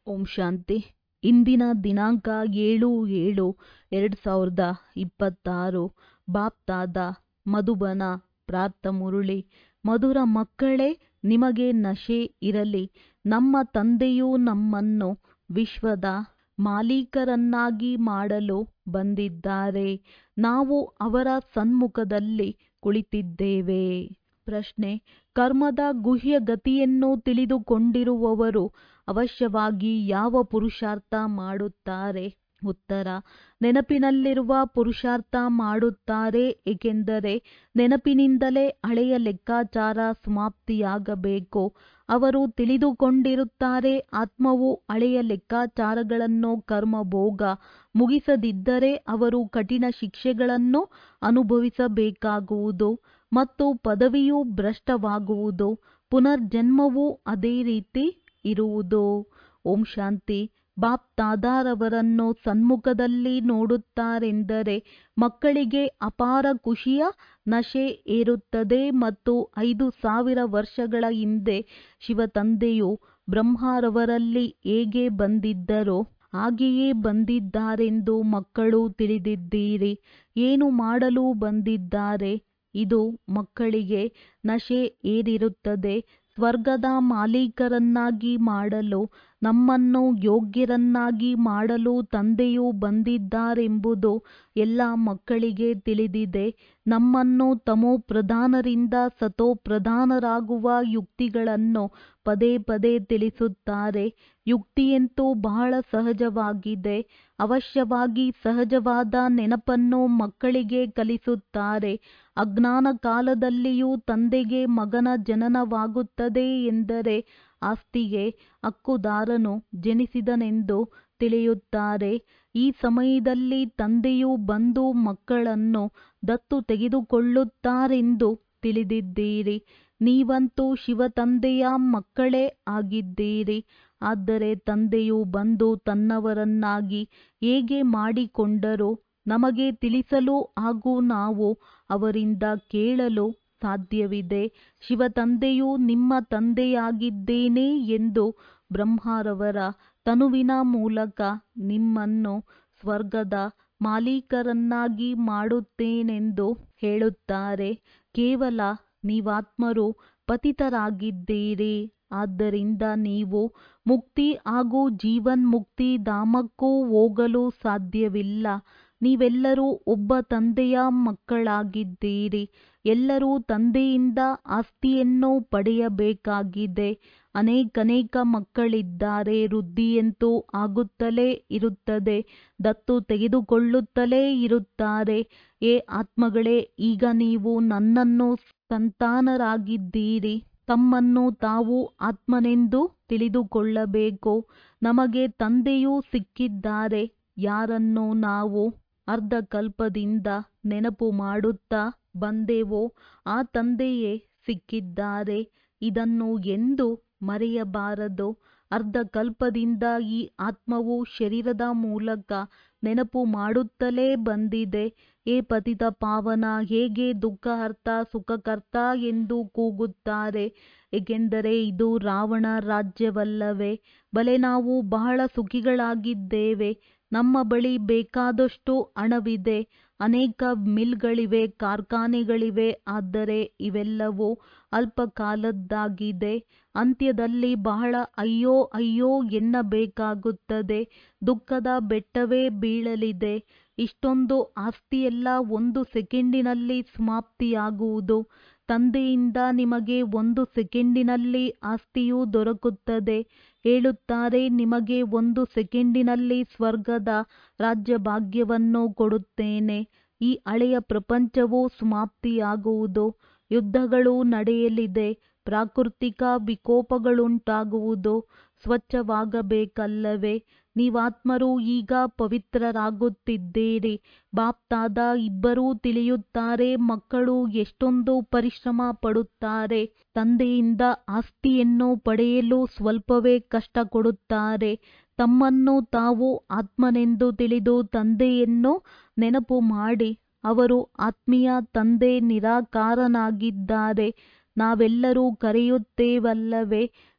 ಓಂ ಶಾಂತಿ ಇಂದಿನ ದಿನಾಂಕ ಏಳು ಏಳು ಎರಡು ಸಾವಿರದ ಇಪ್ಪತ್ತಾರು ಬಾಪ್ತಾದ ಮಧುಬನ ಪ್ರಾರ್ಥ ಮುರುಳಿ ಮಧುರ ಮಕ್ಕಳೇ ನಿಮಗೆ ನಶೆ ಇರಲಿ ನಮ್ಮ ತಂದೆಯು ನಮ್ಮನ್ನು ವಿಶ್ವದ ಮಾಲೀಕರನ್ನಾಗಿ ಮಾಡಲು ಬಂದಿದ್ದಾರೆ ನಾವು ಅವರ ಸನ್ಮುಖದಲ್ಲಿ ಕುಳಿತಿದ್ದೇವೆ ಪ್ರಶ್ನೆ ಕರ್ಮದ ಗುಹ್ಯ ಗತಿಯನ್ನು ತಿಳಿದುಕೊಂಡಿರುವವರು ಅವಶ್ಯವಾಗಿ ಯಾವ ಪುರುಷಾರ್ಥ ಮಾಡುತ್ತಾರೆ ಉತ್ತರ ನೆನಪಿನಲ್ಲಿರುವ ಪುರುಷಾರ್ಥ ಮಾಡುತ್ತಾರೆ ಏಕೆಂದರೆ ನೆನಪಿನಿಂದಲೇ ಹಳೆಯ ಲೆಕ್ಕಾಚಾರ ಸಮಾಪ್ತಿಯಾಗಬೇಕು ಅವರು ತಿಳಿದುಕೊಂಡಿರುತ್ತಾರೆ ಆತ್ಮವು ಹಳೆಯ ಲೆಕ್ಕಾಚಾರಗಳನ್ನು ಕರ್ಮಭೋಗ ಮುಗಿಸದಿದ್ದರೆ ಅವರು ಕಠಿಣ ಶಿಕ್ಷೆಗಳನ್ನು ಅನುಭವಿಸಬೇಕಾಗುವುದು ಮತ್ತು ಪದವಿಯು ಭ್ರಷ್ಟವಾಗುವುದು ಪುನರ್ಜನ್ಮವೂ ಅದೇ ರೀತಿ ಇರುವುದು ಓಂ ಶಾಂತಿ ಬಾಪ್ ತಾದಾರವರನ್ನು ಸನ್ಮುಖದಲ್ಲಿ ನೋಡುತ್ತಾರೆಂದರೆ ಮಕ್ಕಳಿಗೆ ಅಪಾರ ಖುಷಿಯ ನಶೆ ಏರುತ್ತದೆ ಮತ್ತು ಐದು ಸಾವಿರ ವರ್ಷಗಳ ಹಿಂದೆ ಶಿವತಂದೆಯು ಬ್ರಹ್ಮರವರಲ್ಲಿ ಹೇಗೆ ಬಂದಿದ್ದರೋ ಹಾಗೆಯೇ ಬಂದಿದ್ದಾರೆಂದು ಮಕ್ಕಳು ತಿಳಿದಿದ್ದೀರಿ ಏನು ಮಾಡಲು ಬಂದಿದ್ದಾರೆ ಇದು ಮಕ್ಕಳಿಗೆ ನಶೆ ಏರಿರುತ್ತದೆ ಸ್ವರ್ಗದ ಮಾಲೀಕರನ್ನಾಗಿ ಮಾಡಲು ನಮ್ಮನ್ನು ಯೋಗ್ಯರನ್ನಾಗಿ ಮಾಡಲು ತಂದೆಯು ಬಂದಿದ್ದಾರೆಂಬುದು ಎಲ್ಲ ಮಕ್ಕಳಿಗೆ ತಿಳಿದಿದೆ ನಮ್ಮನ್ನು ತಮೋ ಪ್ರಧಾನರಿಂದ ಸತೋ ಪ್ರಧಾನರಾಗುವ ಯುಕ್ತಿಗಳನ್ನು ಪದೇ ಪದೇ ತಿಳಿಸುತ್ತಾರೆ ಯುಕ್ತಿಯಂತೂ ಬಹಳ ಸಹಜವಾಗಿದೆ ಅವಶ್ಯವಾಗಿ ಸಹಜವಾದ ನೆನಪನ್ನು ಮಕ್ಕಳಿಗೆ ಕಲಿಸುತ್ತಾರೆ ಅಜ್ಞಾನ ಕಾಲದಲ್ಲಿಯೂ ತಂದೆಗೆ ಮಗನ ಜನನವಾಗುತ್ತದೆ ಎಂದರೆ ಆಸ್ತಿಗೆ ಹಕ್ಕುದಾರನು ಜನಿಸಿದನೆಂದು ತಿಳಿಯುತ್ತಾರೆ ಈ ಸಮಯದಲ್ಲಿ ತಂದೆಯು ಬಂದು ಮಕ್ಕಳನ್ನು ದತ್ತು ತೆಗೆದುಕೊಳ್ಳುತ್ತಾರೆಂದು ತಿಳಿದಿದ್ದೀರಿ ನೀವಂತೂ ಶಿವತಂದೆಯ ಮಕ್ಕಳೇ ಆಗಿದ್ದೀರಿ ಆದರೆ ತಂದೆಯು ಬಂದು ತನ್ನವರನ್ನಾಗಿ ಹೇಗೆ ಮಾಡಿಕೊಂಡರೋ ನಮಗೆ ತಿಳಿಸಲು ಹಾಗೂ ನಾವು ಅವರಿಂದ ಕೇಳಲು ಸಾಧ್ಯವಿದೆ ಶಿವತಂದೆಯು ನಿಮ್ಮ ತಂದೆಯಾಗಿದ್ದೇನೆ ಎಂದು ಬ್ರಹ್ಮರವರ ತನುವಿನ ಮೂಲಕ ನಿಮ್ಮನ್ನು ಸ್ವರ್ಗದ ಮಾಲೀಕರನ್ನಾಗಿ ಮಾಡುತ್ತೇನೆಂದು ಹೇಳುತ್ತಾರೆ ಕೇವಲ ನೀವಾತ್ಮರು ಪತಿತರಾಗಿದ್ದೀರಿ ಆದ್ದರಿಂದ ನೀವು ಮುಕ್ತಿ ಹಾಗೂ ಜೀವನ್ಮುಕ್ತಿ ಧಾಮಕ್ಕೂ ಹೋಗಲು ಸಾಧ್ಯವಿಲ್ಲ ನೀವೆಲ್ಲರೂ ಒಬ್ಬ ತಂದೆಯ ಮಕ್ಕಳಾಗಿದ್ದೀರಿ ಎಲ್ಲರೂ ತಂದೆಯಿಂದ ಆಸ್ತಿಯನ್ನು ಪಡೆಯಬೇಕಾಗಿದೆ ಅನೇಕನೇಕ ಮಕ್ಕಳಿದ್ದಾರೆ ವೃದ್ಧಿಯಂತೂ ಆಗುತ್ತಲೇ ಇರುತ್ತದೆ ದತ್ತು ತೆಗೆದುಕೊಳ್ಳುತ್ತಲೇ ಇರುತ್ತಾರೆ ಏ ಆತ್ಮಗಳೇ ಈಗ ನೀವು ನನ್ನನ್ನು ಸಂತಾನರಾಗಿದ್ದೀರಿ ತಮ್ಮನ್ನು ತಾವು ಆತ್ಮನೆಂದು ತಿಳಿದುಕೊಳ್ಳಬೇಕು ನಮಗೆ ತಂದೆಯೂ ಸಿಕ್ಕಿದ್ದಾರೆ ಯಾರನ್ನು ನಾವು ಅರ್ಧಕಲ್ಪದಿಂದ ನೆನಪು ಮಾಡುತ್ತಾ ಬಂದೆವೋ ಆ ತಂದೆಯೇ ಸಿಕ್ಕಿದ್ದಾರೆ ಇದನ್ನು ಎಂದು ಮರೆಯಬಾರದು ಅರ್ಧಕಲ್ಪದಿಂದ ಈ ಆತ್ಮವು ಶರೀರದ ಮೂಲಕ ನೆನಪು ಮಾಡುತ್ತಲೇ ಬಂದಿದೆ ಏ ಪತಿತ ಪಾವನ ಹೇಗೆ ದುಃಖಹರ್ತ ಸುಖಕರ್ತ ಎಂದು ಕೂಗುತ್ತಾರೆ ಏಕೆಂದರೆ ಇದು ರಾವಣ ರಾಜ್ಯವಲ್ಲವೇ ಬಲೆ ನಾವು ಬಹಳ ಸುಖಿಗಳಾಗಿದ್ದೇವೆ ನಮ್ಮ ಬಳಿ ಬೇಕಾದಷ್ಟು ಹಣವಿದೆ ಅನೇಕ ಮಿಲ್ಗಳಿವೆ ಕಾರ್ಖಾನೆಗಳಿವೆ ಆದರೆ ಇವೆಲ್ಲವೂ ಅಲ್ಪಕಾಲದ್ದಾಗಿದೆ ಅಂತ್ಯದಲ್ಲಿ ಬಹಳ ಅಯ್ಯೋ ಅಯ್ಯೋ ಎನ್ನಬೇಕಾಗುತ್ತದೆ ದುಃಖದ ಬೆಟ್ಟವೇ ಬೀಳಲಿದೆ ಇಷ್ಟೊಂದು ಆಸ್ತಿಯೆಲ್ಲ ಒಂದು ಸೆಕೆಂಡಿನಲ್ಲಿ ಸಮಾಪ್ತಿಯಾಗುವುದು ತಂದೆಯಿಂದ ನಿಮಗೆ ಒಂದು ಸೆಕೆಂಡಿನಲ್ಲಿ ಆಸ್ತಿಯು ದೊರಕುತ್ತದೆ ಹೇಳುತ್ತಾರೆ ನಿಮಗೆ ಒಂದು ಸೆಕೆಂಡಿನಲ್ಲಿ ಸ್ವರ್ಗದ ರಾಜ್ಯಭಾಗ್ಯವನ್ನು ಕೊಡುತ್ತೇನೆ ಈ ಹಳೆಯ ಪ್ರಪಂಚವು ಸಮಾಪ್ತಿಯಾಗುವುದು ಯುದ್ಧಗಳು ನಡೆಯಲಿದೆ ಪ್ರಾಕೃತಿಕ ವಿಕೋಪಗಳುಂಟಾಗುವುದು ಸ್ವಚ್ಛವಾಗಬೇಕಲ್ಲವೇ ನೀವಾತ್ಮರು ಈಗ ಪವಿತ್ರರಾಗುತ್ತಿದ್ದೀರಿ ಬಾಪ್ತಾದ ಇಬ್ಬರೂ ತಿಳಿಯುತ್ತಾರೆ ಮಕ್ಕಳು ಎಷ್ಟೊಂದು ಪರಿಶ್ರಮ ಪಡುತ್ತಾರೆ ತಂದೆಯಿಂದ ಆಸ್ತಿಯನ್ನು ಪಡೆಯಲು ಸ್ವಲ್ಪವೇ ಕಷ್ಟ ಕೊಡುತ್ತಾರೆ ತಮ್ಮನ್ನು ತಾವು ಆತ್ಮನೆಂದು ತಿಳಿದು ತಂದೆಯನ್ನು ನೆನಪು ಮಾಡಿ ಅವರು ಆತ್ಮೀಯ ತಂದೆ ನಿರಾಕಾರನಾಗಿದ್ದಾರೆ ನಾವೆಲ್ಲರೂ ಕರೆಯುತ್ತೇವಲ್ಲವೇ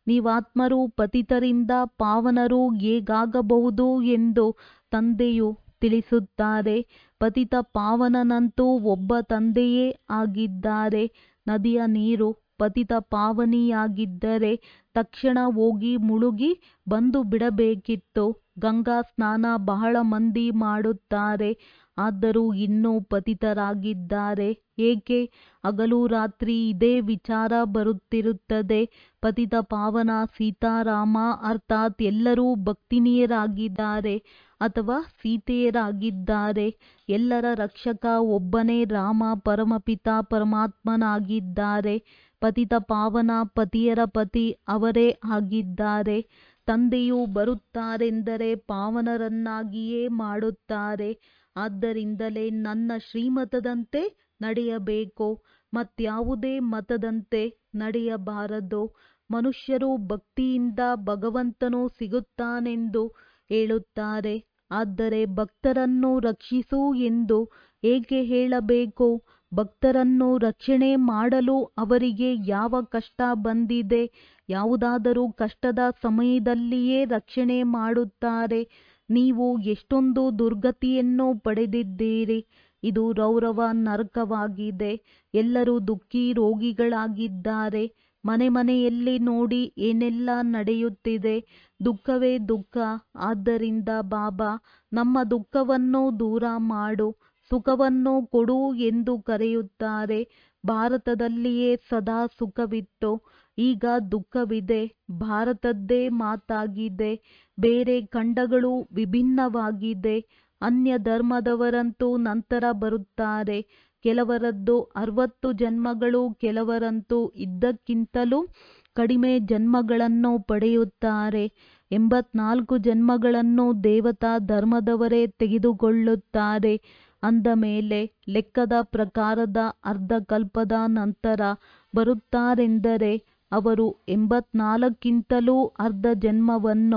ನೀವಾತ್ಮರು ಪತಿತರಿಂದ ಪಾವನರು ಹೇಗಾಗಬಹುದು ಎಂದು ತಂದೆಯು ತಿಳಿಸುತ್ತಾರೆ ಪತಿತ ಪಾವನನಂತೂ ಒಬ್ಬ ತಂದೆಯೇ ಆಗಿದ್ದಾರೆ ನದಿಯ ನೀರು ಪತಿತ ಪಾವನಿಯಾಗಿದ್ದರೆ ತಕ್ಷಣ ಹೋಗಿ ಮುಳುಗಿ ಬಂದು ಬಿಡಬೇಕಿತ್ತು ಗಂಗಾ ಸ್ನಾನ ಬಹಳ ಮಂದಿ ಮಾಡುತ್ತಾರೆ ಆದರೂ ಇನ್ನೂ ಪತಿತರಾಗಿದ್ದಾರೆ ಏಕೆ ಹಗಲು ರಾತ್ರಿ ಇದೇ ವಿಚಾರ ಬರುತ್ತಿರುತ್ತದೆ ಪತಿತ ಪಾವನ ಸೀತಾರಾಮ ಅರ್ಥಾತ್ ಎಲ್ಲರೂ ಭಕ್ತಿನಿಯರಾಗಿದ್ದಾರೆ ಅಥವಾ ಸೀತೆಯರಾಗಿದ್ದಾರೆ ಎಲ್ಲರ ರಕ್ಷಕ ಒಬ್ಬನೇ ರಾಮ ಪರಮಪಿತ ಪರಮಾತ್ಮನಾಗಿದ್ದಾರೆ ಪತಿತ ಪಾವನ ಪತಿಯರ ಪತಿ ಅವರೇ ಆಗಿದ್ದಾರೆ ತಂದೆಯು ಬರುತ್ತಾರೆಂದರೆ ಪಾವನರನ್ನಾಗಿಯೇ ಮಾಡುತ್ತಾರೆ ಆದ್ದರಿಂದಲೇ ನನ್ನ ಶ್ರೀಮತದಂತೆ ನಡೆಯಬೇಕು ಮತ್ಯಾವುದೇ ಮತದಂತೆ ನಡೆಯಬಾರದು ಮನುಷ್ಯರು ಭಕ್ತಿಯಿಂದ ಭಗವಂತನು ಸಿಗುತ್ತಾನೆಂದು ಹೇಳುತ್ತಾರೆ ಆದರೆ ಭಕ್ತರನ್ನು ರಕ್ಷಿಸು ಎಂದು ಏಕೆ ಹೇಳಬೇಕು ಭಕ್ತರನ್ನು ರಕ್ಷಣೆ ಮಾಡಲು ಅವರಿಗೆ ಯಾವ ಕಷ್ಟ ಬಂದಿದೆ ಯಾವುದಾದರೂ ಕಷ್ಟದ ಸಮಯದಲ್ಲಿಯೇ ರಕ್ಷಣೆ ಮಾಡುತ್ತಾರೆ ನೀವು ಎಷ್ಟೊಂದು ದುರ್ಗತಿಯನ್ನು ಪಡೆದಿದ್ದೀರಿ ಇದು ರೌರವ ನರಕವಾಗಿದೆ ಎಲ್ಲರೂ ದುಃಖಿ ರೋಗಿಗಳಾಗಿದ್ದಾರೆ ಮನೆ ಮನೆಯಲ್ಲಿ ನೋಡಿ ಏನೆಲ್ಲ ನಡೆಯುತ್ತಿದೆ ದುಃಖವೇ ದುಃಖ ಆದ್ದರಿಂದ ಬಾಬಾ ನಮ್ಮ ದುಃಖವನ್ನು ದೂರ ಮಾಡು ಸುಖವನ್ನು ಕೊಡು ಎಂದು ಕರೆಯುತ್ತಾರೆ ಭಾರತದಲ್ಲಿಯೇ ಸದಾ ಸುಖವಿತ್ತು ಈಗ ದುಃಖವಿದೆ ಭಾರತದ್ದೇ ಮಾತಾಗಿದೆ ಬೇರೆ ಖಂಡಗಳು ವಿಭಿನ್ನವಾಗಿದೆ ಅನ್ಯ ಧರ್ಮದವರಂತೂ ನಂತರ ಬರುತ್ತಾರೆ ಕೆಲವರದ್ದು ಅರವತ್ತು ಜನ್ಮಗಳು ಕೆಲವರಂತೂ ಇದ್ದಕ್ಕಿಂತಲೂ ಕಡಿಮೆ ಜನ್ಮಗಳನ್ನು ಪಡೆಯುತ್ತಾರೆ ಎಂಬತ್ನಾಲ್ಕು ಜನ್ಮಗಳನ್ನು ದೇವತಾ ಧರ್ಮದವರೇ ತೆಗೆದುಕೊಳ್ಳುತ್ತಾರೆ ಅಂದ ಮೇಲೆ ಲೆಕ್ಕದ ಪ್ರಕಾರದ ಅರ್ಧ ಕಲ್ಪದ ನಂತರ ಬರುತ್ತಾರೆಂದರೆ ಅವರು ಎಂಬತ್ನಾಲ್ಕಿಂತಲೂ ಅರ್ಧ ಜನ್ಮವನ್ನು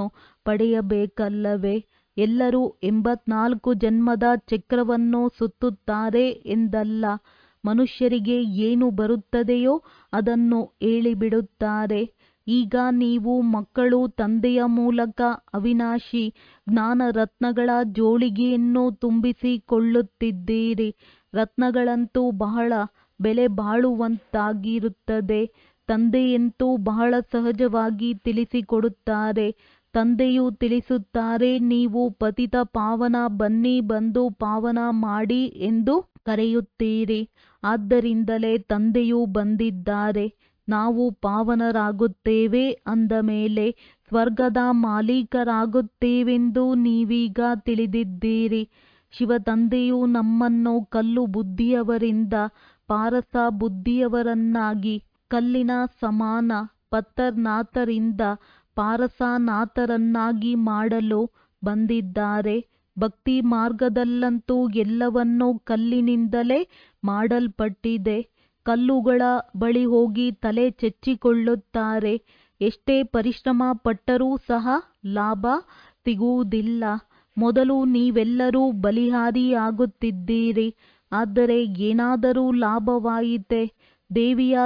ಪಡೆಯಬೇಕಲ್ಲವೇ ಎಲ್ಲರೂ ಎಂಬತ್ನಾಲ್ಕು ಜನ್ಮದ ಚಕ್ರವನ್ನು ಸುತ್ತುತ್ತಾರೆ ಎಂದಲ್ಲ ಮನುಷ್ಯರಿಗೆ ಏನು ಬರುತ್ತದೆಯೋ ಅದನ್ನು ಹೇಳಿಬಿಡುತ್ತಾರೆ ಈಗ ನೀವು ಮಕ್ಕಳು ತಂದೆಯ ಮೂಲಕ ಅವಿನಾಶಿ ಜ್ಞಾನ ರತ್ನಗಳ ಜೋಳಿಗೆಯನ್ನು ತುಂಬಿಸಿಕೊಳ್ಳುತ್ತಿದ್ದೀರಿ ರತ್ನಗಳಂತೂ ಬಹಳ ಬೆಲೆ ಬಾಳುವಂತಾಗಿರುತ್ತದೆ ತಂದೆಯಂತೂ ಬಹಳ ಸಹಜವಾಗಿ ತಿಳಿಸಿಕೊಡುತ್ತಾರೆ ತಂದೆಯು ತಿಳಿಸುತ್ತಾರೆ ನೀವು ಪತಿತ ಪಾವನ ಬನ್ನಿ ಬಂದು ಪಾವನ ಮಾಡಿ ಎಂದು ಕರೆಯುತ್ತೀರಿ ಆದ್ದರಿಂದಲೇ ತಂದೆಯು ಬಂದಿದ್ದಾರೆ ನಾವು ಪಾವನರಾಗುತ್ತೇವೆ ಅಂದ ಮೇಲೆ ಸ್ವರ್ಗದ ಮಾಲೀಕರಾಗುತ್ತೇವೆಂದು ನೀವೀಗ ತಿಳಿದಿದ್ದೀರಿ ಶಿವತಂದೆಯು ನಮ್ಮನ್ನು ಕಲ್ಲು ಬುದ್ಧಿಯವರಿಂದ ಪಾರಸ ಬುದ್ಧಿಯವರನ್ನಾಗಿ ಕಲ್ಲಿನ ಸಮಾನ ಪತ್ತರ್ನಾಥರಿಂದ ಪಾರಸಾನಾಥರನ್ನಾಗಿ ಮಾಡಲು ಬಂದಿದ್ದಾರೆ ಭಕ್ತಿ ಮಾರ್ಗದಲ್ಲಂತೂ ಎಲ್ಲವನ್ನೂ ಕಲ್ಲಿನಿಂದಲೇ ಮಾಡಲ್ಪಟ್ಟಿದೆ ಕಲ್ಲುಗಳ ಬಳಿ ಹೋಗಿ ತಲೆ ಚೆಚ್ಚಿಕೊಳ್ಳುತ್ತಾರೆ ಎಷ್ಟೇ ಪರಿಶ್ರಮ ಪಟ್ಟರೂ ಸಹ ಲಾಭ ಸಿಗುವುದಿಲ್ಲ ಮೊದಲು ನೀವೆಲ್ಲರೂ ಬಲಿಹಾರಿಯಾಗುತ್ತಿದ್ದೀರಿ ಆದರೆ ಏನಾದರೂ ಲಾಭವಾಯಿತೆ ದೇವಿಯ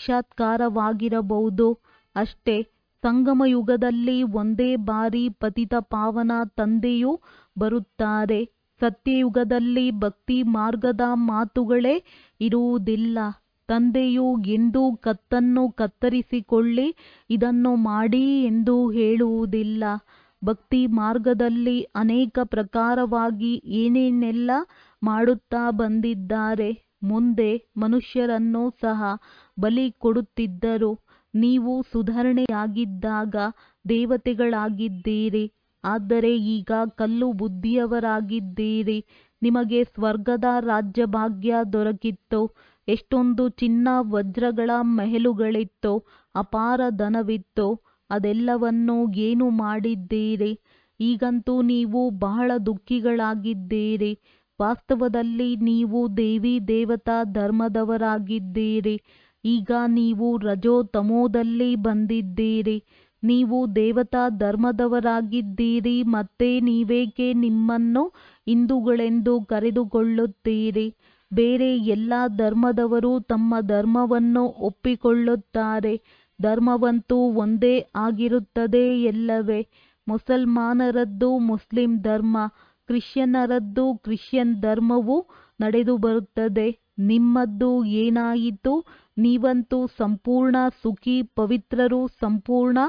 ಸಾಕ್ಷಾತ್ಕಾರವಾಗಿರಬಹುದು ಅಷ್ಟೇ ಸಂಗಮಯುಗದಲ್ಲಿ ಒಂದೇ ಬಾರಿ ಪತಿತ ಪಾವನ ತಂದೆಯು ಬರುತ್ತಾರೆ ಸತ್ಯಯುಗದಲ್ಲಿ ಭಕ್ತಿ ಮಾರ್ಗದ ಮಾತುಗಳೇ ಇರುವುದಿಲ್ಲ ತಂದೆಯು ಎಂದೂ ಕತ್ತನ್ನು ಕತ್ತರಿಸಿಕೊಳ್ಳಿ ಇದನ್ನು ಮಾಡಿ ಎಂದು ಹೇಳುವುದಿಲ್ಲ ಭಕ್ತಿ ಮಾರ್ಗದಲ್ಲಿ ಅನೇಕ ಪ್ರಕಾರವಾಗಿ ಏನೇನೆಲ್ಲ ಮಾಡುತ್ತಾ ಬಂದಿದ್ದಾರೆ ಮುಂದೆ ಮನುಷ್ಯರನ್ನು ಸಹ ಬಲಿ ಕೊಡುತ್ತಿದ್ದರು ನೀವು ಸುಧಾರಣೆಯಾಗಿದ್ದಾಗ ದೇವತೆಗಳಾಗಿದ್ದೀರಿ ಆದರೆ ಈಗ ಕಲ್ಲು ಬುದ್ಧಿಯವರಾಗಿದ್ದೀರಿ ನಿಮಗೆ ಸ್ವರ್ಗದ ರಾಜ್ಯಭಾಗ್ಯ ದೊರಕಿತ್ತು ಎಷ್ಟೊಂದು ಚಿನ್ನ ವಜ್ರಗಳ ಮೆಹಲುಗಳಿತ್ತು ಅಪಾರ ಧನವಿತ್ತು ಅದೆಲ್ಲವನ್ನೂ ಏನು ಮಾಡಿದ್ದೀರಿ ಈಗಂತೂ ನೀವು ಬಹಳ ದುಃಖಿಗಳಾಗಿದ್ದೀರಿ ವಾಸ್ತವದಲ್ಲಿ ನೀವು ದೇವಿ ದೇವತಾ ಧರ್ಮದವರಾಗಿದ್ದೀರಿ ಈಗ ನೀವು ರಜೋ ತಮೋದಲ್ಲಿ ಬಂದಿದ್ದೀರಿ ನೀವು ದೇವತಾ ಧರ್ಮದವರಾಗಿದ್ದೀರಿ ಮತ್ತೆ ನೀವೇಕೆ ನಿಮ್ಮನ್ನು ಹಿಂದೂಗಳೆಂದು ಕರೆದುಕೊಳ್ಳುತ್ತೀರಿ ಬೇರೆ ಎಲ್ಲ ಧರ್ಮದವರು ತಮ್ಮ ಧರ್ಮವನ್ನು ಒಪ್ಪಿಕೊಳ್ಳುತ್ತಾರೆ ಧರ್ಮವಂತೂ ಒಂದೇ ಆಗಿರುತ್ತದೆ ಎಲ್ಲವೇ ಮುಸಲ್ಮಾನರದ್ದು ಮುಸ್ಲಿಂ ಧರ್ಮ ಕ್ರಿಶ್ಚಿಯನ್ನರದ್ದು ಕ್ರಿಶ್ಚಿಯನ್ ಧರ್ಮವು ನಡೆದು ಬರುತ್ತದೆ ನಿಮ್ಮದ್ದು ಏನಾಯಿತು ನೀವಂತೂ ಸಂಪೂರ್ಣ ಸುಖಿ ಪವಿತ್ರರು ಸಂಪೂರ್ಣ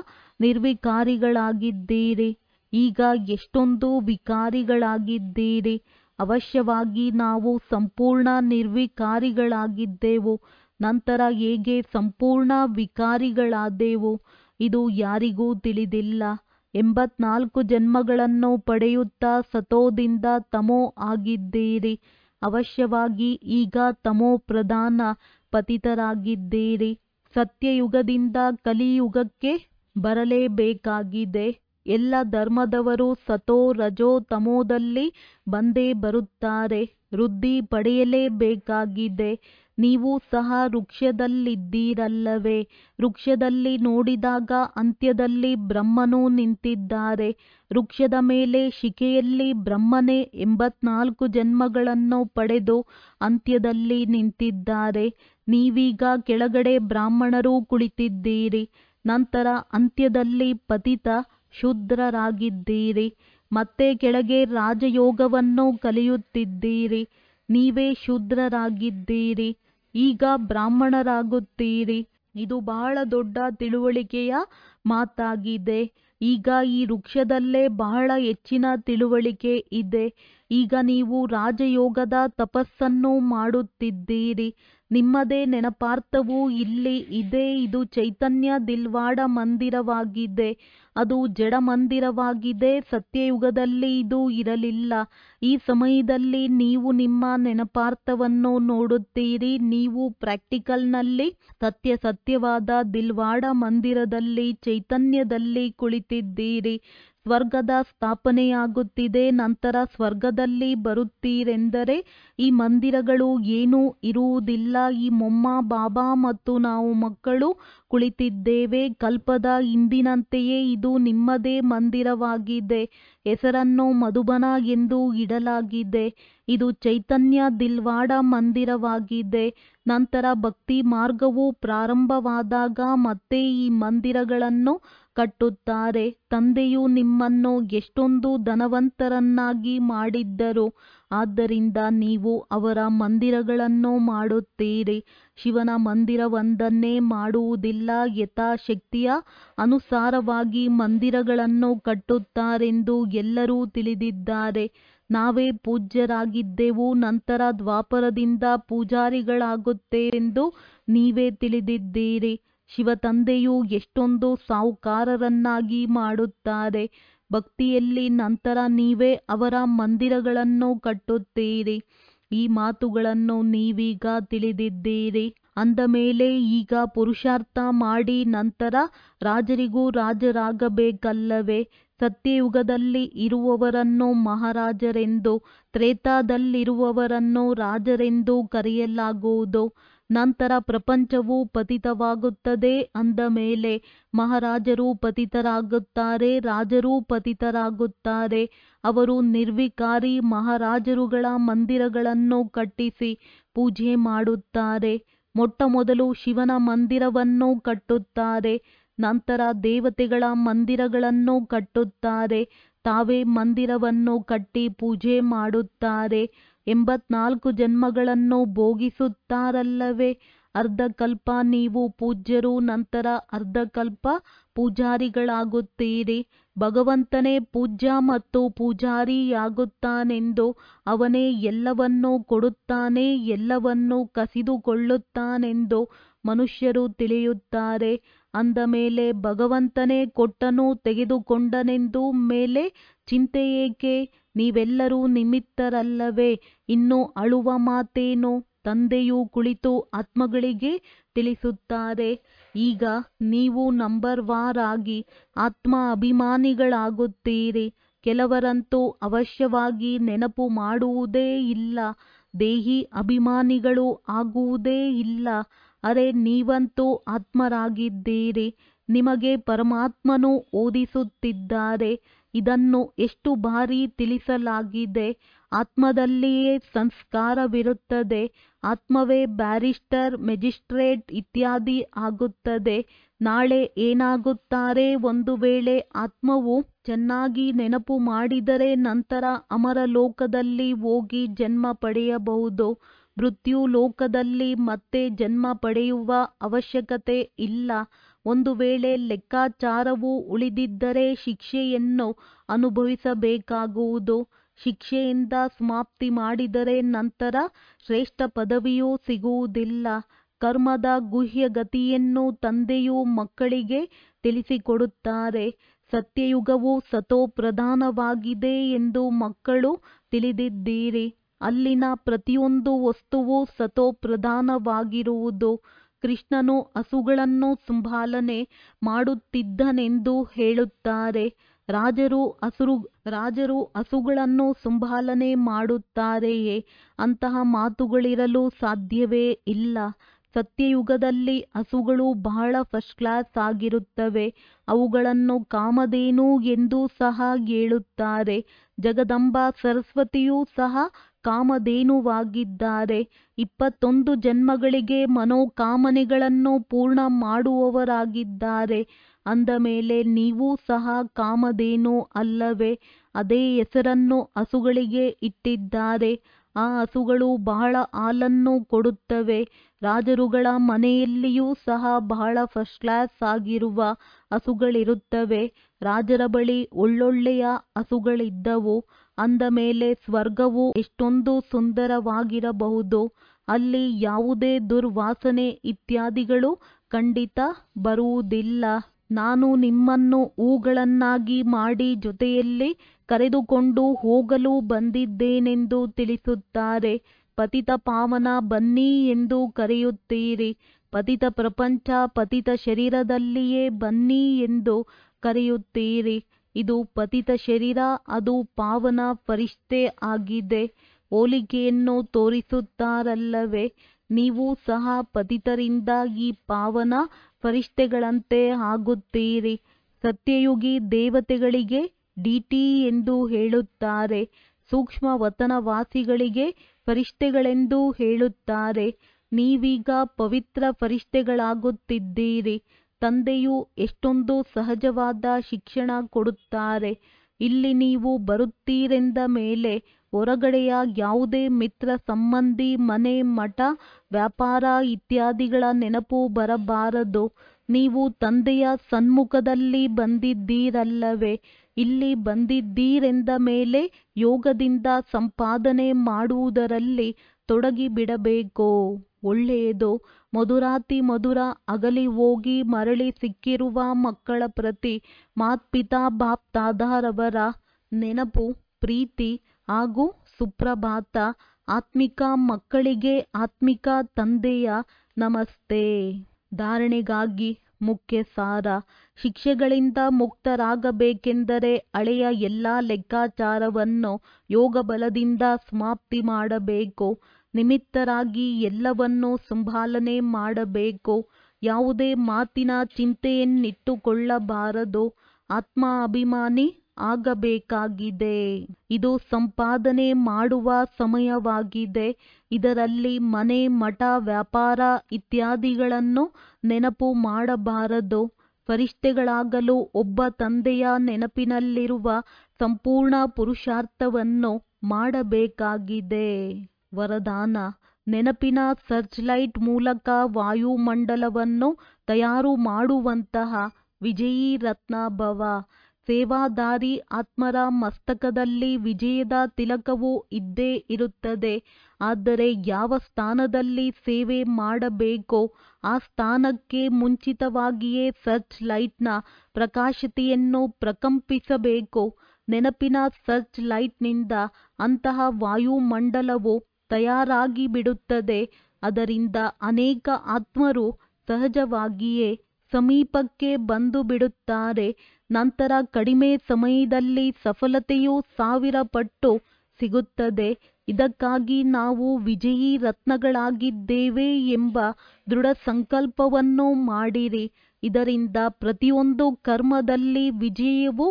ನಿರ್ವಿಕಾರಿಗಳಾಗಿದ್ದೀರಿ ಈಗ ಎಷ್ಟೊಂದು ವಿಕಾರಿಗಳಾಗಿದ್ದೀರಿ ಅವಶ್ಯವಾಗಿ ನಾವು ಸಂಪೂರ್ಣ ನಿರ್ವಿಕಾರಿಗಳಾಗಿದ್ದೆವು ನಂತರ ಹೇಗೆ ಸಂಪೂರ್ಣ ವಿಕಾರಿಗಳಾದೆವು ಇದು ಯಾರಿಗೂ ತಿಳಿದಿಲ್ಲ ಎಂಬತ್ನಾಲ್ಕು ಜನ್ಮಗಳನ್ನು ಪಡೆಯುತ್ತಾ ಸತೋದಿಂದ ತಮೋ ಆಗಿದ್ದೀರಿ ಅವಶ್ಯವಾಗಿ ಈಗ ತಮೋ ಪ್ರಧಾನ ಪತಿತರಾಗಿದ್ದೀರಿ ಸತ್ಯಯುಗದಿಂದ ಕಲಿಯುಗಕ್ಕೆ ಬರಲೇಬೇಕಾಗಿದೆ ಎಲ್ಲ ಧರ್ಮದವರು ಸತೋ ರಜೋ ತಮೋದಲ್ಲಿ ಬಂದೇ ಬರುತ್ತಾರೆ ವೃದ್ಧಿ ಪಡೆಯಲೇಬೇಕಾಗಿದೆ ನೀವು ಸಹ ವೃಕ್ಷದಲ್ಲಿದ್ದೀರಲ್ಲವೇ ವೃಕ್ಷದಲ್ಲಿ ನೋಡಿದಾಗ ಅಂತ್ಯದಲ್ಲಿ ಬ್ರಹ್ಮನು ನಿಂತಿದ್ದಾರೆ ವೃಕ್ಷದ ಮೇಲೆ ಶಿಖೆಯಲ್ಲಿ ಬ್ರಹ್ಮನೇ ಎಂಬತ್ನಾಲ್ಕು ಜನ್ಮಗಳನ್ನು ಪಡೆದು ಅಂತ್ಯದಲ್ಲಿ ನಿಂತಿದ್ದಾರೆ ನೀವೀಗ ಕೆಳಗಡೆ ಬ್ರಾಹ್ಮಣರು ಕುಳಿತಿದ್ದೀರಿ ನಂತರ ಅಂತ್ಯದಲ್ಲಿ ಪತಿತ ಶೂದ್ರರಾಗಿದ್ದೀರಿ ಮತ್ತೆ ಕೆಳಗೆ ರಾಜಯೋಗವನ್ನು ಕಲಿಯುತ್ತಿದ್ದೀರಿ ನೀವೇ ಶೂದ್ರರಾಗಿದ್ದೀರಿ ಈಗ ಬ್ರಾಹ್ಮಣರಾಗುತ್ತೀರಿ ಇದು ಬಹಳ ದೊಡ್ಡ ತಿಳುವಳಿಕೆಯ ಮಾತಾಗಿದೆ ಈಗ ಈ ವೃಕ್ಷದಲ್ಲೇ ಬಹಳ ಹೆಚ್ಚಿನ ತಿಳುವಳಿಕೆ ಇದೆ ಈಗ ನೀವು ರಾಜಯೋಗದ ತಪಸ್ಸನ್ನು ಮಾಡುತ್ತಿದ್ದೀರಿ ನಿಮ್ಮದೇ ನೆನಪಾರ್ಥವು ಇಲ್ಲಿ ಇದೆ ಇದು ಚೈತನ್ಯ ದಿಲ್ವಾಡ ಮಂದಿರವಾಗಿದೆ ಅದು ಜಡ ಮಂದಿರವಾಗಿದೆ ಸತ್ಯಯುಗದಲ್ಲಿ ಇದು ಇರಲಿಲ್ಲ ಈ ಸಮಯದಲ್ಲಿ ನೀವು ನಿಮ್ಮ ನೆನಪಾರ್ಥವನ್ನು ನೋಡುತ್ತೀರಿ ನೀವು ಪ್ರಾಕ್ಟಿಕಲ್ನಲ್ಲಿ ಸತ್ಯ ಸತ್ಯವಾದ ದಿಲ್ವಾಡ ಮಂದಿರದಲ್ಲಿ ಚೈತನ್ಯದಲ್ಲಿ ಕುಳಿತಿದ್ದೀರಿ ಸ್ವರ್ಗದ ಸ್ಥಾಪನೆಯಾಗುತ್ತಿದೆ ನಂತರ ಸ್ವರ್ಗದಲ್ಲಿ ಬರುತ್ತೀರೆಂದರೆ ಈ ಮಂದಿರಗಳು ಏನೂ ಇರುವುದಿಲ್ಲ ಈ ಮೊಮ್ಮ ಬಾಬಾ ಮತ್ತು ನಾವು ಮಕ್ಕಳು ಕುಳಿತಿದ್ದೇವೆ ಕಲ್ಪದ ಹಿಂದಿನಂತೆಯೇ ಇದು ನಿಮ್ಮದೇ ಮಂದಿರವಾಗಿದೆ ಹೆಸರನ್ನು ಮಧುಬನ ಎಂದು ಇಡಲಾಗಿದೆ ಇದು ಚೈತನ್ಯ ದಿಲ್ವಾಡ ಮಂದಿರವಾಗಿದೆ ನಂತರ ಭಕ್ತಿ ಮಾರ್ಗವು ಪ್ರಾರಂಭವಾದಾಗ ಮತ್ತೆ ಈ ಮಂದಿರಗಳನ್ನು ಕಟ್ಟುತ್ತಾರೆ ತಂದೆಯು ನಿಮ್ಮನ್ನು ಎಷ್ಟೊಂದು ಧನವಂತರನ್ನಾಗಿ ಮಾಡಿದ್ದರು ಆದ್ದರಿಂದ ನೀವು ಅವರ ಮಂದಿರಗಳನ್ನು ಮಾಡುತ್ತೀರಿ ಶಿವನ ಮಂದಿರವೊಂದನ್ನೇ ಮಾಡುವುದಿಲ್ಲ ಯಥಾಶಕ್ತಿಯ ಅನುಸಾರವಾಗಿ ಮಂದಿರಗಳನ್ನು ಕಟ್ಟುತ್ತಾರೆಂದು ಎಲ್ಲರೂ ತಿಳಿದಿದ್ದಾರೆ ನಾವೇ ಪೂಜ್ಯರಾಗಿದ್ದೆವು ನಂತರ ದ್ವಾಪರದಿಂದ ಪೂಜಾರಿಗಳಾಗುತ್ತೇವೆಂದು ನೀವೇ ತಿಳಿದಿದ್ದೀರಿ ಶಿವತಂದೆಯು ಎಷ್ಟೊಂದು ಸಾಹುಕಾರರನ್ನಾಗಿ ಮಾಡುತ್ತಾರೆ ಭಕ್ತಿಯಲ್ಲಿ ನಂತರ ನೀವೇ ಅವರ ಮಂದಿರಗಳನ್ನು ಕಟ್ಟುತ್ತೀರಿ ಈ ಮಾತುಗಳನ್ನು ನೀವೀಗ ತಿಳಿದಿದ್ದೀರಿ ಅಂದ ಮೇಲೆ ಈಗ ಪುರುಷಾರ್ಥ ಮಾಡಿ ನಂತರ ರಾಜರಿಗೂ ರಾಜರಾಗಬೇಕಲ್ಲವೇ ಸತ್ಯಯುಗದಲ್ಲಿ ಇರುವವರನ್ನು ಮಹಾರಾಜರೆಂದು ತ್ರೇತಾದಲ್ಲಿರುವವರನ್ನು ರಾಜರೆಂದು ಕರೆಯಲಾಗುವುದು ನಂತರ ಪ್ರಪಂಚವು ಪತಿತವಾಗುತ್ತದೆ ಅಂದ ಮೇಲೆ ಮಹಾರಾಜರು ಪತಿತರಾಗುತ್ತಾರೆ ರಾಜರೂ ಪತಿತರಾಗುತ್ತಾರೆ ಅವರು ನಿರ್ವಿಕಾರಿ ಮಹಾರಾಜರುಗಳ ಮಂದಿರಗಳನ್ನು ಕಟ್ಟಿಸಿ ಪೂಜೆ ಮಾಡುತ್ತಾರೆ ಮೊಟ್ಟ ಮೊದಲು ಶಿವನ ಮಂದಿರವನ್ನು ಕಟ್ಟುತ್ತಾರೆ ನಂತರ ದೇವತೆಗಳ ಮಂದಿರಗಳನ್ನು ಕಟ್ಟುತ್ತಾರೆ ತಾವೇ ಮಂದಿರವನ್ನು ಕಟ್ಟಿ ಪೂಜೆ ಮಾಡುತ್ತಾರೆ ಎಂಬತ್ನಾಲ್ಕು ಜನ್ಮಗಳನ್ನು ಭೋಗಿಸುತ್ತಾರಲ್ಲವೇ ಅರ್ಧಕಲ್ಪ ನೀವು ಪೂಜ್ಯರು ನಂತರ ಅರ್ಧಕಲ್ಪ ಪೂಜಾರಿಗಳಾಗುತ್ತೀರಿ ಭಗವಂತನೇ ಪೂಜ್ಯ ಮತ್ತು ಪೂಜಾರಿಯಾಗುತ್ತಾನೆಂದು ಅವನೇ ಎಲ್ಲವನ್ನೂ ಕೊಡುತ್ತಾನೆ ಎಲ್ಲವನ್ನೂ ಕಸಿದುಕೊಳ್ಳುತ್ತಾನೆಂದು ಮನುಷ್ಯರು ತಿಳಿಯುತ್ತಾರೆ ಅಂದ ಮೇಲೆ ಭಗವಂತನೇ ಕೊಟ್ಟನು ತೆಗೆದುಕೊಂಡನೆಂದು ಮೇಲೆ ಚಿಂತೆ ಏಕೆ ನೀವೆಲ್ಲರೂ ನಿಮಿತ್ತರಲ್ಲವೇ ಇನ್ನು ಅಳುವ ಮಾತೇನು ತಂದೆಯು ಕುಳಿತು ಆತ್ಮಗಳಿಗೆ ತಿಳಿಸುತ್ತಾರೆ ಈಗ ನೀವು ನಂಬರ್ ವಾರ್ ಆಗಿ ಆತ್ಮ ಅಭಿಮಾನಿಗಳಾಗುತ್ತೀರಿ ಕೆಲವರಂತೂ ಅವಶ್ಯವಾಗಿ ನೆನಪು ಮಾಡುವುದೇ ಇಲ್ಲ ದೇಹಿ ಅಭಿಮಾನಿಗಳು ಆಗುವುದೇ ಇಲ್ಲ ಅರೆ ನೀವಂತೂ ಆತ್ಮರಾಗಿದ್ದೀರಿ ನಿಮಗೆ ಪರಮಾತ್ಮನು ಓದಿಸುತ್ತಿದ್ದಾರೆ ಇದನ್ನು ಎಷ್ಟು ಬಾರಿ ತಿಳಿಸಲಾಗಿದೆ ಆತ್ಮದಲ್ಲಿಯೇ ಸಂಸ್ಕಾರವಿರುತ್ತದೆ ಆತ್ಮವೇ ಬ್ಯಾರಿಸ್ಟರ್ ಮೆಜಿಸ್ಟ್ರೇಟ್ ಇತ್ಯಾದಿ ಆಗುತ್ತದೆ ನಾಳೆ ಏನಾಗುತ್ತಾರೆ ಒಂದು ವೇಳೆ ಆತ್ಮವು ಚೆನ್ನಾಗಿ ನೆನಪು ಮಾಡಿದರೆ ನಂತರ ಅಮರ ಲೋಕದಲ್ಲಿ ಹೋಗಿ ಜನ್ಮ ಪಡೆಯಬಹುದು ಮೃತ್ಯು ಲೋಕದಲ್ಲಿ ಮತ್ತೆ ಜನ್ಮ ಪಡೆಯುವ ಅವಶ್ಯಕತೆ ಇಲ್ಲ ಒಂದು ವೇಳೆ ಲೆಕ್ಕಾಚಾರವು ಉಳಿದಿದ್ದರೆ ಶಿಕ್ಷೆಯನ್ನು ಅನುಭವಿಸಬೇಕಾಗುವುದು ಶಿಕ್ಷೆಯಿಂದ ಸಮಾಪ್ತಿ ಮಾಡಿದರೆ ನಂತರ ಶ್ರೇಷ್ಠ ಪದವಿಯೂ ಸಿಗುವುದಿಲ್ಲ ಕರ್ಮದ ಗುಹ್ಯ ಗತಿಯನ್ನು ತಂದೆಯು ಮಕ್ಕಳಿಗೆ ತಿಳಿಸಿಕೊಡುತ್ತಾರೆ ಸತ್ಯಯುಗವು ಸತೋ ಪ್ರಧಾನವಾಗಿದೆ ಎಂದು ಮಕ್ಕಳು ತಿಳಿದಿದ್ದೀರಿ ಅಲ್ಲಿನ ಪ್ರತಿಯೊಂದು ವಸ್ತುವು ಸತೋ ಪ್ರಧಾನವಾಗಿರುವುದು ಕೃಷ್ಣನು ಹಸುಗಳನ್ನು ಸಂಭಾಲನೆ ಮಾಡುತ್ತಿದ್ದನೆಂದು ಹೇಳುತ್ತಾರೆ ರಾಜರು ಹಸುರು ರಾಜರು ಹಸುಗಳನ್ನು ಸಂಭಾಲನೆ ಮಾಡುತ್ತಾರೆಯೇ ಅಂತಹ ಮಾತುಗಳಿರಲು ಸಾಧ್ಯವೇ ಇಲ್ಲ ಸತ್ಯಯುಗದಲ್ಲಿ ಹಸುಗಳು ಬಹಳ ಫಸ್ಟ್ ಕ್ಲಾಸ್ ಆಗಿರುತ್ತವೆ ಅವುಗಳನ್ನು ಕಾಮಧೇನು ಎಂದು ಸಹ ಹೇಳುತ್ತಾರೆ ಜಗದಂಬ ಸರಸ್ವತಿಯೂ ಸಹ ಕಾಮಧೇನುವಾಗಿದ್ದಾರೆ ಇಪ್ಪತ್ತೊಂದು ಜನ್ಮಗಳಿಗೆ ಮನೋಕಾಮನೆಗಳನ್ನು ಪೂರ್ಣ ಮಾಡುವವರಾಗಿದ್ದಾರೆ ಅಂದ ಮೇಲೆ ನೀವೂ ಸಹ ಕಾಮಧೇನು ಅಲ್ಲವೇ ಅದೇ ಹೆಸರನ್ನು ಹಸುಗಳಿಗೆ ಇಟ್ಟಿದ್ದಾರೆ ಆ ಹಸುಗಳು ಬಹಳ ಹಾಲನ್ನು ಕೊಡುತ್ತವೆ ರಾಜರುಗಳ ಮನೆಯಲ್ಲಿಯೂ ಸಹ ಬಹಳ ಫಸ್ಟ್ ಕ್ಲಾಸ್ ಆಗಿರುವ ಹಸುಗಳಿರುತ್ತವೆ ರಾಜರ ಬಳಿ ಒಳ್ಳೊಳ್ಳೆಯ ಹಸುಗಳಿದ್ದವು ಅಂದ ಮೇಲೆ ಸ್ವರ್ಗವು ಎಷ್ಟೊಂದು ಸುಂದರವಾಗಿರಬಹುದು ಅಲ್ಲಿ ಯಾವುದೇ ದುರ್ವಾಸನೆ ಇತ್ಯಾದಿಗಳು ಖಂಡಿತ ಬರುವುದಿಲ್ಲ ನಾನು ನಿಮ್ಮನ್ನು ಹೂಗಳನ್ನಾಗಿ ಮಾಡಿ ಜೊತೆಯಲ್ಲಿ ಕರೆದುಕೊಂಡು ಹೋಗಲು ಬಂದಿದ್ದೇನೆಂದು ತಿಳಿಸುತ್ತಾರೆ ಪತಿತ ಪಾವನ ಬನ್ನಿ ಎಂದು ಕರೆಯುತ್ತೀರಿ ಪತಿತ ಪ್ರಪಂಚ ಪತಿತ ಶರೀರದಲ್ಲಿಯೇ ಬನ್ನಿ ಎಂದು ಕರೆಯುತ್ತೀರಿ ಇದು ಪತಿತ ಶರೀರ ಅದು ಪಾವನ ಫರಿಷ್ಠೆ ಆಗಿದೆ ಹೋಲಿಕೆಯನ್ನು ತೋರಿಸುತ್ತಾರಲ್ಲವೇ ನೀವು ಸಹ ಪತಿತರಿಂದ ಈ ಪಾವನ ಫರಿಷ್ಠೆಗಳಂತೆ ಆಗುತ್ತೀರಿ ಸತ್ಯಯುಗಿ ದೇವತೆಗಳಿಗೆ ಡಿಟಿ ಎಂದು ಹೇಳುತ್ತಾರೆ ಸೂಕ್ಷ್ಮ ವತನವಾಸಿಗಳಿಗೆ ಫರಿಷ್ಠೆಗಳೆಂದು ಹೇಳುತ್ತಾರೆ ನೀವೀಗ ಪವಿತ್ರ ಫರಿಷ್ಠೆಗಳಾಗುತ್ತಿದ್ದೀರಿ ತಂದೆಯು ಎಷ್ಟೊಂದು ಸಹಜವಾದ ಶಿಕ್ಷಣ ಕೊಡುತ್ತಾರೆ ಇಲ್ಲಿ ನೀವು ಬರುತ್ತೀರೆಂದ ಮೇಲೆ ಹೊರಗಡೆಯ ಯಾವುದೇ ಮಿತ್ರ ಸಂಬಂಧಿ ಮನೆ ಮಠ ವ್ಯಾಪಾರ ಇತ್ಯಾದಿಗಳ ನೆನಪು ಬರಬಾರದು ನೀವು ತಂದೆಯ ಸನ್ಮುಖದಲ್ಲಿ ಬಂದಿದ್ದೀರಲ್ಲವೇ ಇಲ್ಲಿ ಬಂದಿದ್ದೀರೆಂದ ಮೇಲೆ ಯೋಗದಿಂದ ಸಂಪಾದನೆ ಮಾಡುವುದರಲ್ಲಿ ತೊಡಗಿಬಿಡಬೇಕು ಒಳ್ಳೆಯದು ಮಧುರಾತಿ ಮಧುರ ಅಗಲಿ ಹೋಗಿ ಮರಳಿ ಸಿಕ್ಕಿರುವ ಮಕ್ಕಳ ಪ್ರತಿ ಮಾತ್ಪಿತಾ ಬಾಪ್ ತಾದಾರವರ ನೆನಪು ಪ್ರೀತಿ ಹಾಗೂ ಸುಪ್ರಭಾತ ಆತ್ಮಿಕ ಮಕ್ಕಳಿಗೆ ಆತ್ಮಿಕ ತಂದೆಯ ನಮಸ್ತೆ ಧಾರಣೆಗಾಗಿ ಮುಖ್ಯ ಸಾರ ಶಿಕ್ಷೆಗಳಿಂದ ಮುಕ್ತರಾಗಬೇಕೆಂದರೆ ಹಳೆಯ ಎಲ್ಲ ಲೆಕ್ಕಾಚಾರವನ್ನು ಯೋಗ ಬಲದಿಂದ ಸಮಾಪ್ತಿ ಮಾಡಬೇಕು ನಿಮಿತ್ತರಾಗಿ ಎಲ್ಲವನ್ನೂ ಸಂಭಾಲನೆ ಮಾಡಬೇಕು ಯಾವುದೇ ಮಾತಿನ ಚಿಂತೆಯನ್ನಿಟ್ಟುಕೊಳ್ಳಬಾರದು ಆತ್ಮ ಅಭಿಮಾನಿ ಆಗಬೇಕಾಗಿದೆ ಇದು ಸಂಪಾದನೆ ಮಾಡುವ ಸಮಯವಾಗಿದೆ ಇದರಲ್ಲಿ ಮನೆ ಮಠ ವ್ಯಾಪಾರ ಇತ್ಯಾದಿಗಳನ್ನು ನೆನಪು ಮಾಡಬಾರದು ಫರಿಷ್ಠೆಗಳಾಗಲು ಒಬ್ಬ ತಂದೆಯ ನೆನಪಿನಲ್ಲಿರುವ ಸಂಪೂರ್ಣ ಪುರುಷಾರ್ಥವನ್ನು ಮಾಡಬೇಕಾಗಿದೆ ವರದಾನ ನೆನಪಿನ ಸರ್ಚ್ ಲೈಟ್ ಮೂಲಕ ವಾಯುಮಂಡಲವನ್ನು ತಯಾರು ಮಾಡುವಂತಹ ವಿಜಯೀ ರತ್ನ ಭವ ಸೇವಾದಾರಿ ಆತ್ಮರ ಮಸ್ತಕದಲ್ಲಿ ವಿಜಯದ ತಿಲಕವು ಇದ್ದೇ ಇರುತ್ತದೆ ಆದರೆ ಯಾವ ಸ್ಥಾನದಲ್ಲಿ ಸೇವೆ ಮಾಡಬೇಕೋ ಆ ಸ್ಥಾನಕ್ಕೆ ಮುಂಚಿತವಾಗಿಯೇ ಸರ್ಚ್ ಲೈಟ್ನ ಪ್ರಕಾಶತೆಯನ್ನು ಪ್ರಕಂಪಿಸಬೇಕು ನೆನಪಿನ ಸರ್ಚ್ ಲೈಟ್ನಿಂದ ಅಂತಹ ವಾಯುಮಂಡಲವು ತಯಾರಾಗಿ ಬಿಡುತ್ತದೆ ಅದರಿಂದ ಅನೇಕ ಆತ್ಮರು ಸಹಜವಾಗಿಯೇ ಸಮೀಪಕ್ಕೆ ಬಂದು ಬಿಡುತ್ತಾರೆ ನಂತರ ಕಡಿಮೆ ಸಮಯದಲ್ಲಿ ಸಫಲತೆಯು ಸಾವಿರ ಪಟ್ಟು ಸಿಗುತ್ತದೆ ಇದಕ್ಕಾಗಿ ನಾವು ವಿಜಯೀ ರತ್ನಗಳಾಗಿದ್ದೇವೆ ಎಂಬ ದೃಢ ಸಂಕಲ್ಪವನ್ನು ಮಾಡಿರಿ ಇದರಿಂದ ಪ್ರತಿಯೊಂದು ಕರ್ಮದಲ್ಲಿ ವಿಜಯವು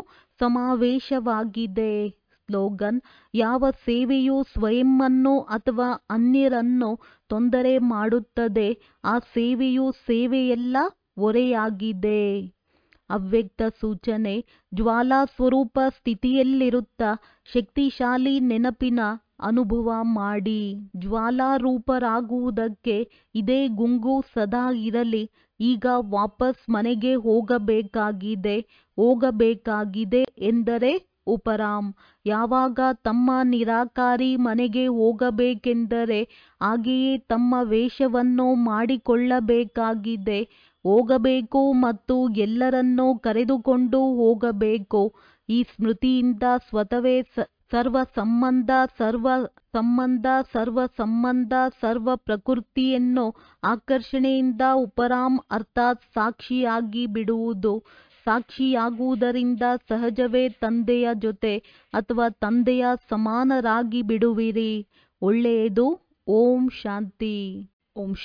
ಸಮಾವೇಶವಾಗಿದೆ ಸ್ಲೋಗನ್ ಯಾವ ಸೇವೆಯು ಸ್ವಯಂವನ್ನು ಅಥವಾ ಅನ್ಯರನ್ನು ತೊಂದರೆ ಮಾಡುತ್ತದೆ ಆ ಸೇವೆಯು ಸೇವೆಯಲ್ಲ ಹೊರೆಯಾಗಿದೆ ಅವ್ಯಕ್ತ ಸೂಚನೆ ಜ್ವಾಲಾ ಸ್ವರೂಪ ಸ್ಥಿತಿಯಲ್ಲಿರುತ್ತಾ ಶಕ್ತಿಶಾಲಿ ನೆನಪಿನ ಅನುಭವ ಮಾಡಿ ಜ್ವಾಲಾರೂಪರಾಗುವುದಕ್ಕೆ ಇದೇ ಗುಂಗು ಸದಾ ಇರಲಿ ಈಗ ವಾಪಸ್ ಮನೆಗೆ ಹೋಗಬೇಕಾಗಿದೆ ಹೋಗಬೇಕಾಗಿದೆ ಎಂದರೆ ಉಪರಾಮ್ ಯಾವಾಗ ತಮ್ಮ ನಿರಾಕಾರಿ ಮನೆಗೆ ಹೋಗಬೇಕೆಂದರೆ ಹಾಗೆಯೇ ತಮ್ಮ ವೇಷವನ್ನು ಮಾಡಿಕೊಳ್ಳಬೇಕಾಗಿದೆ ಹೋಗಬೇಕು ಮತ್ತು ಎಲ್ಲರನ್ನೂ ಕರೆದುಕೊಂಡು ಹೋಗಬೇಕು ಈ ಸ್ಮೃತಿಯಿಂದ ಸ್ವತವೇ ಸರ್ವ ಸಂಬಂಧ ಸರ್ವ ಸಂಬಂಧ ಸರ್ವ ಸಂಬಂಧ ಸರ್ವ ಪ್ರಕೃತಿಯನ್ನು ಆಕರ್ಷಣೆಯಿಂದ ಉಪರಾಮ್ ಅರ್ಥಾತ್ ಸಾಕ್ಷಿಯಾಗಿ ಬಿಡುವುದು ಸಾಕ್ಷಿಯಾಗುವುದರಿಂದ ಸಹಜವೇ ತಂದೆಯ ಜೊತೆ ಅಥವಾ ತಂದೆಯ ಸಮಾನರಾಗಿ ಬಿಡುವಿರಿ ಒಳ್ಳೆಯದು ಓಂ ಶಾಂತಿ ಓಂ